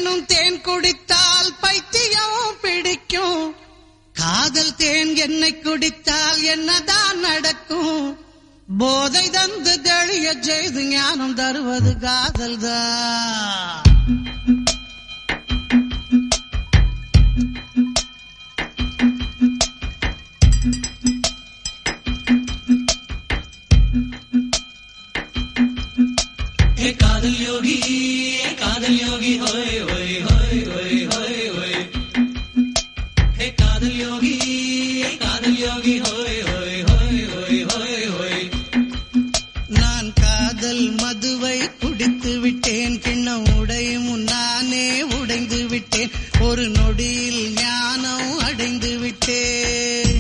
என்னும் தேன் குடித்தால் பைத்தியம் பிடிக்கும் காதல் தேன் என்னை குடித்தால் என்னதான் நடக்கும் போதை தந்து தெளிய செய்து ஞானம் தருவது காதல் தான் हे कादल योगी हे कादल योगी होय होय होय होय होय होय हे कादल योगी हे कादल योगी होय होय होय होय होय होय நான் காதல் மதுவை குடித்து விட்டேன் கிண்ணம் உடையும் நானே உடைந்து விட்டேன் ஒரு நொடியில் ஞானம் அடைந்து விட்டேன்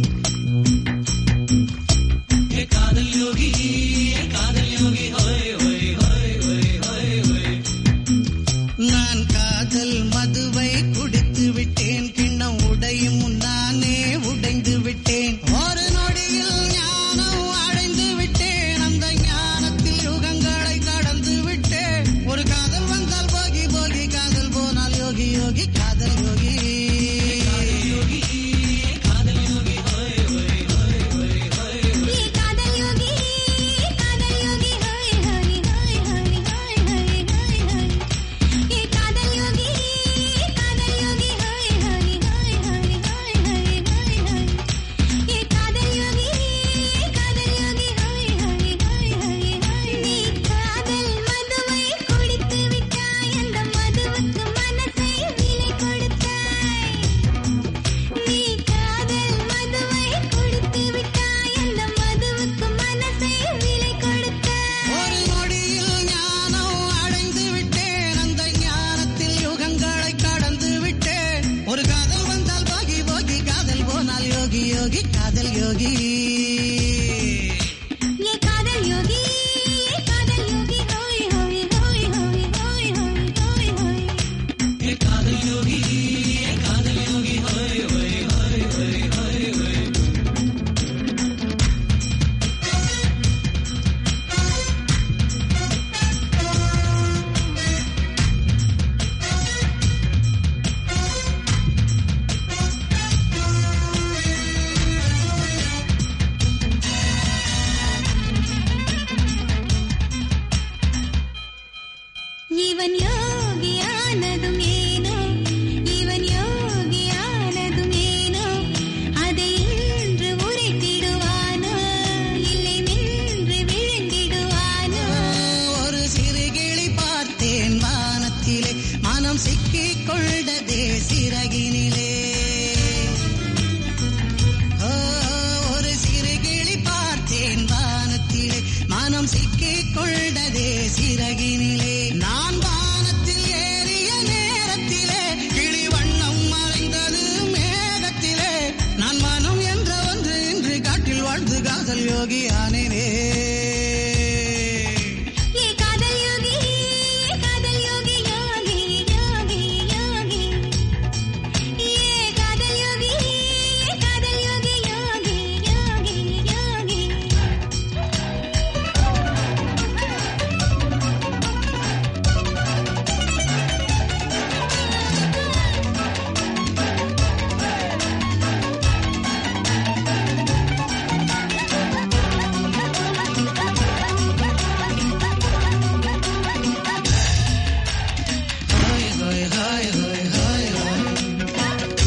हे कादल योगी हे कादल योगी होय होय होय होय होय होय நான் காதல் மதுவை குடித்து விட்டேன் கிண்ணம் உடையும் நானே உடைந்து விட்டேன் ஒரு நொடியில் ஞானம் அடைந்து விட்டேன் அந்த ஞானத்தில் யுகங்களை கடந்து விட்டேன் ஒரு காதல் வந்தால் போகி போகி காதல் போனால் யோகி யோகி காதல் யோகி ये कादल योगी कादल योगी हाय हाय हाय हाय हाय हाय हाय हाय ये कादल योगी कादल योगी हाय हाय हाय हाय हाय हाय हाय हाय ये कादल योगी कादल योगी हाय हाय हाय हाय हाय நீ காதல் மதுவை குடித்து விட்டாய் அந்த மதுவுக்கு மனசை விலை கொடுத்தாய் நீ காதல் மதுவை குடித்து விட்டாய் அந்த மதுவுக்கு மனசை விலை கொடுத்தாய் ஒரு நொடியில் ஞானம் அடைந்து விட்டேன் அந்த ஞானத்தில் யுகங்களை கடந்து விட்டேன் ஒரு காதல் வந்தால் போகி போகி காதல் போனால் யோகி யோகி காதல் யோகி ये कादल योगी ये कादल योगी होय होय होय होय होय होय होय होय हे कादल योगी हे कादल योगी होय होय होय होय होय होय இவன் யோகியானதும் ஏனோ இவன் யோகியானதும் ஏனோ அதை இன்று உரைத்திடுவானோ இல்லை நின்று விழுந்திடுவானோ ஒரு சிறு கிளி பார்த்தேன் வானத்திலே மனம் சிக்கிக் கொண்டதே சிறகினிலே ஓ, ஒரு சிறு கிளி பார்த்தேன் வானத்திலே மனம் சிக்கிக் கொண்டதே சிறகினிலே நான் வானத்தில் ஏறிய நேரத்திலே கிளி வண்ணம் மறைந்தது மேகத்திலே நான் மனம் என்ற ஒன்று இன்று காட்டில் வாழ்ந்து காதல் யோகி ஆனேனே ये कादल योगी ये कादल योगी योगी योगी योगी ये कादल योगी ये कादल योगी योगी योगी योगी hi hi hi hi hi hi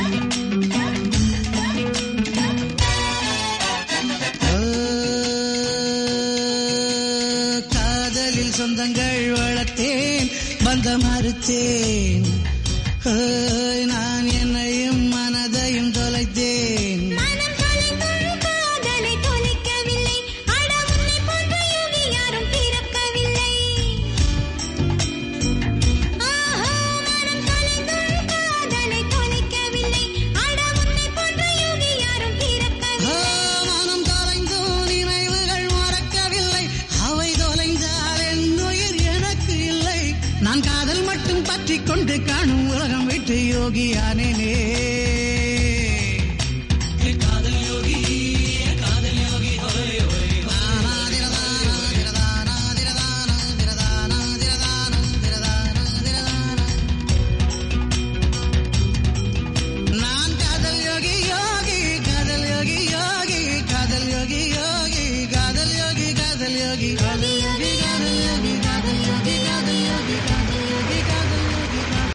காதலில் சொந்தங்கள் வளர்த்தேன் பந்த மறுத்தேன் ஹாய், நான் என்னையும் மனதையும் தொலைத்தேன் மனம் தொலைந்தும் காதலை தொலைக்கவில்லை அட உன்னை போன்ற யோகி யாரும் பிறக்கவில்லை ஆஹா மனம் தொலைந்தும் காதலை தொலைக்கவில்லை அட உன்னை போன்ற யோகி யாரும் ஆ, பிறக்கவில்லை மனம் தொலைந்தும் நினைவுகள் மறக்கவில்லை அவை தொலைந்தால் என் உயிர் எனக்கு இல்லை நான் காதல் மட்டும் பற்றிக் கொண்டு காணும் உலகம் விட்டு யோகியானேனே हे कादल योगी हे कादल योगी होय होय திரதானா, திரதானா, திரதானா, திரதானா, திரதானா, திரதானா, திரதானா, திரதானா. காதல் யோகியோ